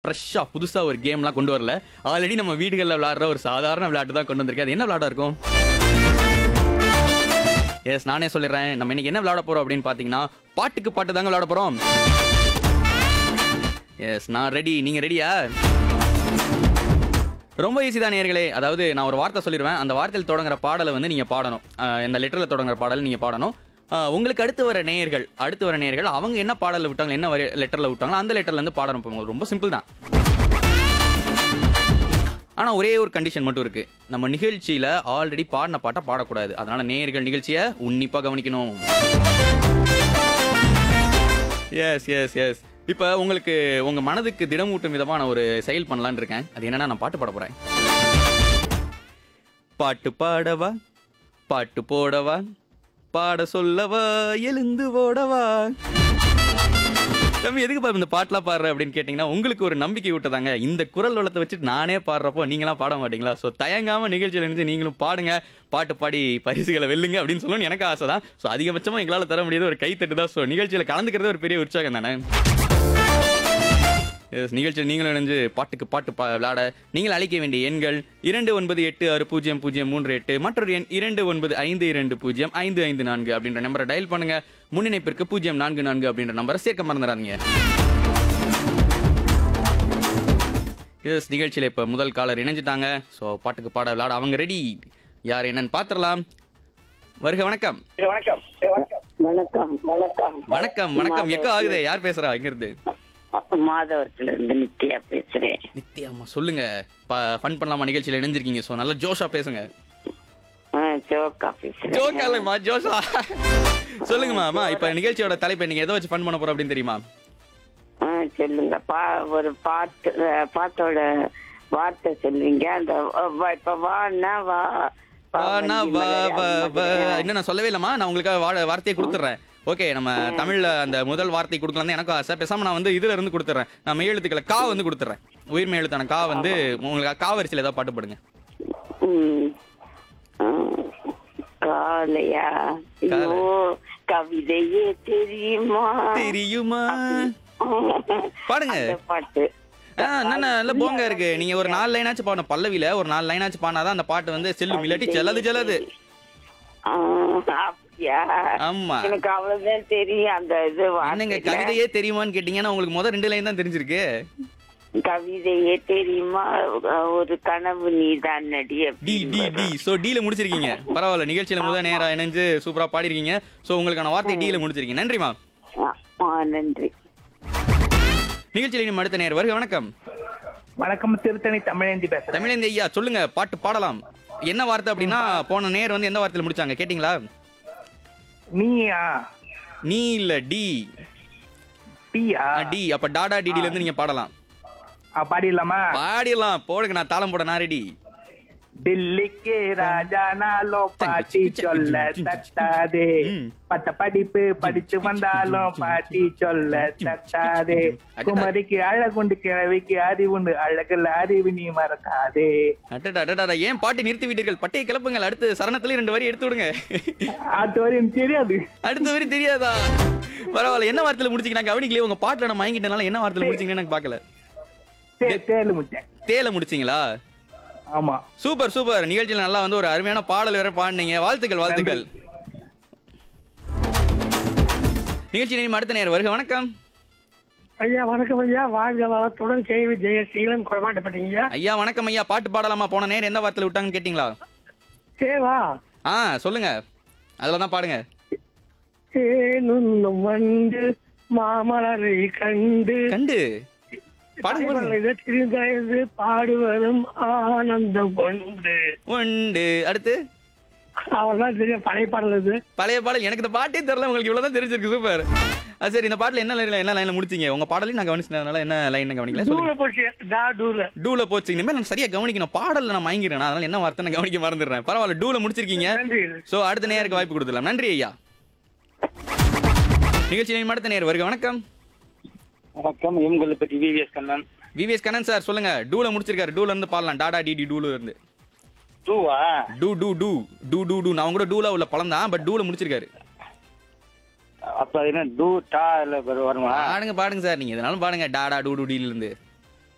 ஃப்ரெஷ்ஷாக புதுசாக ஒரு கேம்லாம் கொண்டு வரல ஆல்ரெடி நம்ம வீடுகளில் விளையாடுற ஒரு சாதாரண விளையாட்டு தான் கொண்டு வந்திருக்கேன் அது என்ன விளையாட்டா இருக்கும் எஸ் நானே சொல்லிடுறேன் நம்ம இன்னைக்கு என்ன விளையாட போறோம் அப்படின்னு பார்த்தீங்கன்னா பாட்டுக்கு பாட்டு தாங்க விளையாட போறோம் எஸ் நான் ரெடி நீங்க ரெடியா ரொம்ப ஈஸி தான் நேர்களே அதாவது நான் ஒரு வார்த்தை சொல்லிடுவேன் அந்த வார்த்தையில் தொடங்குற பாடலை வந்து நீங்க பாடணும் அஹ் இந்த லெட்டரில் தொடங்குற பாடல் நீங்க பாடணும் அஹ் உங்களுக்கு அடுத்து வர நேயர்கள் அடுத்து வர நேயர்கள் அவங்க என்ன பாடலில் விட்டாங்க என்ன லெட்டரில் விட்டாங்களோ அந்த லெட்டர்ல இருந்து பாடணும் போங்க ரொம்ப சிம்பிள் தான் ஆனா ஒரே ஒரு கண்டிஷன் மட்டும் இருக்கு நம்ம நிகழ்ச்சியில ஆல்ரெடி பாடின பாட்டை பாடக்கூடாது அதனால நேயர்கள் நிகழ்ச்சியை உன்னிப்பா கவனிக்கணும் எஸ் எஸ் எஸ் இப்போ உங்களுக்கு உங்க மனதுக்கு திடமூட்டும் விதமான ஒரு செயல் பண்ணலான்னு இருக்கேன் அது என்னன்னா நான் பாட்டு பாட போறேன் பாட்டு பாடவா பாட்டு போடவா பாட சொல்லவா எழுந்து ஓடவா தம்பி எதுக்கு பாரு இந்த பாட்டுலாம் பாடுற அப்படின்னு கேட்டிங்கன்னா உங்களுக்கு ஒரு நம்பிக்கை விட்டதாங்க இந்த குரல் வளத்தை வச்சுட்டு நானே பாடுறப்போ நீங்களாம் பாட மாட்டீங்களா ஸோ தயங்காம நிகழ்ச்சியில் இருந்து நீங்களும் பாடுங்க பாட்டு பாடி பரிசுகளை வெல்லுங்க அப்படின்னு சொல்லணும்னு எனக்கு ஆசை தான் ஸோ அதிகபட்சமாக எங்களால் தர முடியாத ஒரு கைத்தட்டு தான் ஸோ நிகழ்ச்சியில் கலந்துக்கிறது ஒரு பெரிய உற்சாகம் தானே எஸ் நிகழ்ச்சியில் நீங்களும் இணைஞ்சு பாட்டுக்கு பாட்டு பா விளையாட நீங்கள் அழைக்க வேண்டிய எண்கள் இரண்டு ஒன்பது எட்டு ஆறு பூஜ்ஜியம் பூஜ்ஜியம் மூன்று எட்டு மற்றொரு எண் இரண்டு ஒன்பது ஐந்து இரண்டு பூஜ்ஜியம் ஐந்து ஐந்து நான்கு அப்படின்ற நம்பரை டயல் பண்ணுங்க முன்னிணைப்பிற்கு பூஜ்ஜியம் நான்கு நான்கு அப்படின்ற நம்பரை சேர்க்க மறந்துடாதீங்க எஸ் நிகழ்ச்சியில் இப்போ முதல் காலர் இணைஞ்சிட்டாங்க ஸோ பாட்டுக்கு பாட விளையாட அவங்க ரெடி யார் என்னன்னு பார்த்துடலாம் வருக வணக்கம் வணக்கம் வணக்கம் வணக்கம் வணக்கம் வணக்கம் எக்கோ ஆகுதே யார் பேசுறா இங்கிருந்து மாதவரத்துல இருந்து நித்யா பேசுறேன் நித்யாம்மா சொல்லுங்க ஃபன் பண்ணலாமா நிகழ்ச்சியில் இணைஞ்சிருக்கீங்க ஸோ நல்லா ஜோஷா பேசுங்க ஆ, ஜோக்கா பேசுறேன் ஜோக்கா இல்லைம்மா ஜோஷா சொல்லுங்கம்மா அம்மா இப்போ நிகழ்ச்சியோட தலைப்பை நீங்க எதை வச்சு ஃபன் பண்ண போறோம் அப்படின்னு தெரியுமா ஆ, சொல்லுங்க பா ஒரு பாட்டு அஹ், பாட்டோட வார்த்தை சொல்லுவீங்க அந்த அஹ், வா- இப்ப வான்னா வா வா, வானா வண்டி வா மலை, வா அந்த வா மாதிரி. இன்னும் நான் சொல்லவே இல்லைம்மா நான் உங்களுக்காக வா வார்த்தையை கொடுத்துட்றேன் ஓகே நம்ம தமிழ்ல அந்த முதல் வார்த்தை கொடுக்கலாம் எனக்கும் ஆசை பேசாம நான் வந்து இதுல இருந்து கொடுத்துறேன் நான் மெய் எழுத்துக்களை கா வந்து கொடுத்துறேன் உயிர்மை எழுத்தான கா வந்து உங்களுக்கு காவரிசையில் ஏதாவது பாட்டு பாடுங்க ம். ஆ, காலையா ஐயோ கவிதையே தெரியுமா தெரியுமா பாடுங்க அந்த பாட்டு ஆ என்ன நல்ல போங்க இருக்கு நீங்க ஒரு நாலு லைனாச்சும் பாடணும் பல்லவியில ஒரு நாலு லைனாச்சும் பாடினாதான் அந்த பாட்டு வந்து செல்லும் இல்லாட்டி செல்லது செல்லது ஆ, அப்படியா ஆமா எனக்கு அவ்வளவுதான் தெரியும் அந்த இது என்னங்க வார்த்தையில. கவிதையே தெரியுமான்னு கேட்டீங்கன்னா உங்களுக்கு முதல் ரெண்டு லைன் தான் தெரிஞ்சிருக்கு கவிதையே தெரியுமா ஒரு கனவு நீதான் நடி டி டி டி சோ ல முடிச்சிருக்கீங்க பரவாயில்ல நிகழ்ச்சியில முதல் நேரா இணைஞ்சு சூப்பரா பாடிருக்கீங்க சோ உங்களுக்கான வார்த்தை டி ல முடிச்சிருக்கீங்க நன்றிமா நன்றி நிகழ்ச்சியில இனி அடுத்த நேரம் வருக வணக்கம் வணக்கம் திருத்தணி தமிழேந்தி பேசுறேன் தமிழேந்தி ஐயா சொல்லுங்க பாட்டு பாடலாம் என்ன வார்த்தை அப்படின்னா போன நேர் வந்து எந்த வார்த்தையில முடிச்சாங்க கேட்டிங்களா நீயா நீ இல்ல டி டீயா டி அப்ப டாடா டிடில இருந்து நீங்க பாடலாம் ஆ, பாடிடலாமா பாடிடலாம் போடுங்க நான் தாளம் போட நான் ரெடி டில்லிக்கு ராஜா நாளோ பாட்டி சொல்ல தட்டாதே ம். பட்ட படிப்பு படிச்சு வந்தாலும் பாட்டி சொல்ல தட்டாதே குமரிக்கு அழகுண்டு கிழவிக்கு அறிவுண்டு அழகுல அறிவு நீ மறக்காதே அடடா அடடா ஏன் பாட்டி நிறுத்தி விட்டீர்கள் பட்டையை கிளப்புங்கள் அடுத்து சரணத்துல ரெண்டு வரி எடுத்து விடுங்க அது வரையும் தெரியாது அடுத்த வரி தெரியாதா பரவாயில்ல என்ன வார்த்தையில முடிச்சீங்க நான் கவனிக்கலையே உங்க பாட்டுல நான் மயங்கிட்டனால என்ன வார்த்தையில முடிச்சீங்கன்னு எனக்கு பார்க்கல தே- தேலு முச்சேன் தேல முடிச்சீங்களா ஆமா சூப்பர் சூப்பர் நிகழ்ச்சியில நல்லா வந்து ஒரு அருமையான பாடல் வேற பாடினீங்க வாழ்த்துக்கள் வாழ்த்துக்கள் நிகழ்ச்சி நேரம் அடுத்த நேரம் வருக வணக்கம் ஐயா வணக்கம் ஐயா வாழ்க வளத்துடன் கேள்வி ஜெயசீலன் குறமாட்டப்பட்டீங்க ஐயா வணக்கம் ஐயா பாட்டு பாடலாமா போன நேரம் எந்த வார்த்தையில விட்டாங்கன்னு கேட்டிங்களா சேவா ஆ சொல்லுங்க அதுல தான் பாடுங்க ஏனும் வந்து மாமலரை கண்டு கண்டு பாடுங்க பாடுங்க. தெரிந்து பாடுவதும் ஆனந்தம் கொண்டு உண்டு அடுத்து அவர்தான் தெரியும் பழைய பாடல் இது பழைய பாடல் எனக்கு இந்த பாட்டே தெரியல உங்களுக்கு இவ்வளவுதான் தெரிஞ்சிருக்கு சூப்பர் அது சரி இந்த பாட்டுல என்ன லைன்ல என்ன லைன்ல முடிச்சீங்க உங்க பாடலையும் நான் கவனிச்சதுனால என்ன லைன் கவனிக்கல சொல்லுங்க டூல போச்சு டா டூல டூல போச்சு இனிமேல் நான் சரியா கவனிக்கணும் பாடல்ல நான் மயங்கிறேன் அதனால என்ன வார்த்தை நான் கவனிக்க மறந்துடுறேன் பரவாயில்ல டூல முடிச்சிருக்கீங்க நன்றி சோ அடுத்த நேருக்கு வாய்ப்பு கொடுத்துடலாம் நன்றி ஐயா நிகழ்ச்சி நேரம் அடுத்த நேர் வருக வணக்கம் வணக்கம் எம்கொல்ல பற்றி VVS Kannan VVS Kannan sir சொல்லுங்க டூல முடிச்சிருக்காரு டூல இருந்து பாடலாம் டாடா டிடி டூல இருந்து டூவா டூ டூ டூ டூ டூ டூ நான் கூட டூல உள்ள பழம் தான் பட் டூல முடிச்சிருக்காரு அப்ப என்ன டூ டா இல்ல வருமா பாடுங்க பாடுங்க சார் நீங்க எதனாலும் பாடுங்க டாடா டூ டூ டில இருந்து